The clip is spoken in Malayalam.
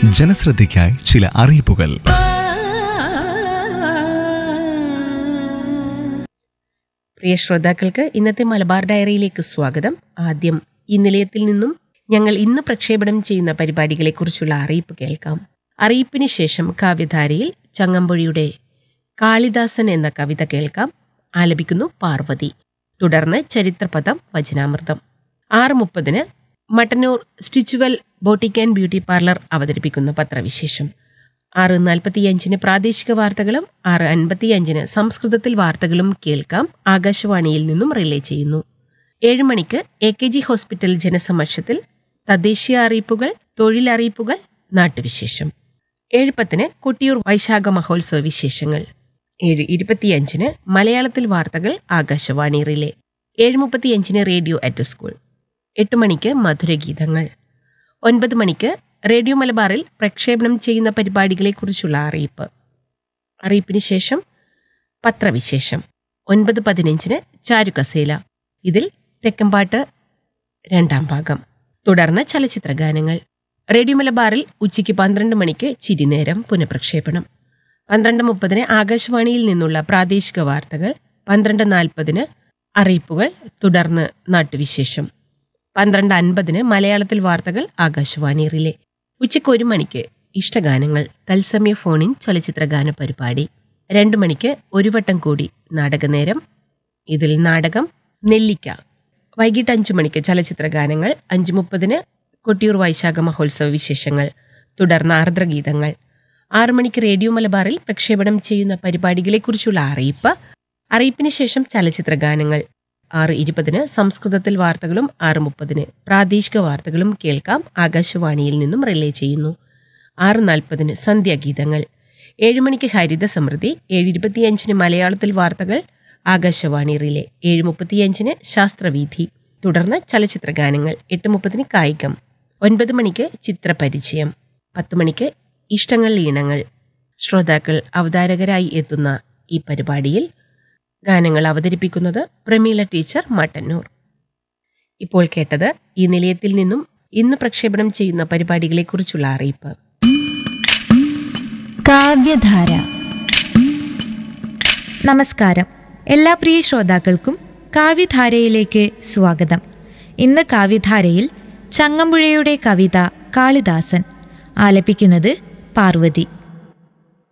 ജനശ്രദ്ധയ്ക്കായി ചില അറിയിപ്പുകൾ പ്രിയ ശ്രോതാക്കൾക്ക് ഇന്നത്തെ മലബാർ ഡയറിയിലേക്ക് സ്വാഗതം ആദ്യം ഈ നിലയത്തിൽ നിന്നും ഞങ്ങൾ ഇന്ന് പ്രക്ഷേപണം ചെയ്യുന്ന പരിപാടികളെക്കുറിച്ചുള്ള അറിയിപ്പ് കേൾക്കാം അറിയിപ്പിന് ശേഷം കാവ്യധാരയിൽ ചങ്ങമ്പുഴിയുടെ കാളിദാസൻ എന്ന കവിത കേൾക്കാം ആലപിക്കുന്നു പാർവതി തുടർന്ന് ചരിത്രപദം വചനാമൃതം ആറ് മുപ്പതിന് Mattannur Stitchual boutique and beauty parlour അവതരിപ്പിക്കുന്ന പത്രവിശേഷം ആറ് നാൽപ്പത്തിയഞ്ചിന് പ്രാദേശിക വാർത്തകളും ആറ് അൻപത്തിയഞ്ചിന് സംസ്കൃതത്തിൽ വാർത്തകളും കേൾക്കാം ആകാശവാണിയിൽ നിന്നും റിലേ ചെയ്യുന്നു ഏഴ് മണിക്ക് എ കെ ജി ഹോസ്പിറ്റൽ ജനസമക്ഷത്തിൽ തദ്ദേശീയ അറിയിപ്പുകൾ തൊഴിലറിയിപ്പുകൾ നാട്ടുവിശേഷം ഏഴ് പത്തിന് കൊട്ടിയൂർ വൈശാഖ മഹോത്സവ വിശേഷങ്ങൾ ഏഴ് ഇരുപത്തിയഞ്ചിന് മലയാളത്തിൽ വാർത്തകൾ ആകാശവാണി റിലേ ഏഴ് മുപ്പത്തിയഞ്ചിന് റേഡിയോ അറ്റ് സ്കൂൾ എട്ട് മണിക്ക് മധുരഗീതങ്ങൾ ഒൻപത് മണിക്ക് റേഡിയോ മലബാറിൽ പ്രക്ഷേപണം ചെയ്യുന്ന പരിപാടികളെക്കുറിച്ചുള്ള അറിയിപ്പ് അറിയിപ്പിന് ശേഷം പത്രവിശേഷം ഒൻപത് പതിനഞ്ചിന് ചാരുകസേല ഇതിൽ തെക്കമ്പാട്ട് രണ്ടാം ഭാഗം തുടർന്ന് ചലച്ചിത്രഗാനങ്ങൾ റേഡിയോ മലബാറിൽ ഉച്ചയ്ക്ക് പന്ത്രണ്ട് മണിക്ക് ചിരിനേരം പുനഃപ്രക്ഷേപണം പന്ത്രണ്ട് മുപ്പതിന് ആകാശവാണിയിൽ നിന്നുള്ള പ്രാദേശിക വാർത്തകൾ പന്ത്രണ്ട് നാൽപ്പതിന് അറിയിപ്പുകൾ തുടർന്ന് നാട്ടുവിശേഷം പന്ത്രണ്ട് അൻപതിന് മലയാളത്തിൽ വാർത്തകൾ ആകാശവാണി റിലേ ഉച്ചയ്ക്ക് ഒരു മണിക്ക് ഇഷ്ടഗാനങ്ങൾ തത്സമയ ഫോണിൻ ചലച്ചിത്രഗാന പരിപാടി രണ്ടു മണിക്ക് ഒരു വട്ടം കൂടി നാടകനേരം ഇതിൽ നാടകം നെല്ലിക്ക വൈകിട്ട് അഞ്ചു മണിക്ക് ചലച്ചിത്രഗാനങ്ങൾ അഞ്ചു മുപ്പതിന് കൊട്ടിയൂർ വൈശാഖ മഹോത്സവ വിശേഷങ്ങൾ തുടർന്ന് ആർദ്രഗീതങ്ങൾ ആറു മണിക്ക് റേഡിയോ മലബാറിൽ പ്രക്ഷേപണം ചെയ്യുന്ന പരിപാടികളെക്കുറിച്ചുള്ള അറിയിപ്പ് അറിയിപ്പിന് ശേഷം ചലച്ചിത്രഗാനങ്ങൾ ആറ് ഇരുപതിന് സംസ്കൃതത്തിൽ വാർത്തകളും ആറ് മുപ്പതിന് പ്രാദേശിക വാർത്തകളും കേൾക്കാം ആകാശവാണിയിൽ നിന്നും റിലേ ചെയ്യുന്നു ആറ് നാൽപ്പതിന് സന്ധ്യാഗീതങ്ങൾ ഏഴ് മണിക്ക് ഹരിത സമൃദ്ധി ഏഴ് ഇരുപത്തിയഞ്ചിന് മലയാളത്തിൽ വാർത്തകൾ ആകാശവാണി റിലേ ഏഴ് മുപ്പത്തിയഞ്ചിന് ശാസ്ത്രവീഥി തുടർന്ന് ചലച്ചിത്രഗാനങ്ങൾ എട്ട് മുപ്പതിന് കായികം ഒൻപത് മണിക്ക് ചിത്രപരിചയം പത്ത് മണിക്ക് ഇഷ്ടങ്ങൾ ഈണങ്ങൾ ശ്രോതാക്കൾ അവതാരകരായി എത്തുന്ന ഈ പരിപാടിയിൽ ഗാനങ്ങൾ അവതരിപ്പിക്കുന്നത് പ്രമീള ടീച്ചർ മട്ടന്നൂർ ഇപ്പോൾ കേട്ടത് ഈ നിലയത്തിൽ നിന്നും ഇന്ന് പ്രക്ഷേപണം ചെയ്യുന്ന പരിപാടികളെക്കുറിച്ചുള്ള അറിയിപ്പ് കാവ്യധാര നമസ്കാരം എല്ലാ പ്രിയ ശ്രോതാക്കൾക്കും കാവ്യധാരയിലേക്ക് സ്വാഗതം ഇന്ന് കാവ്യധാരയിൽ ചങ്ങമ്പുഴയുടെ കവിത കാളിദാസൻ ആലപിക്കുന്നത് പാർവതി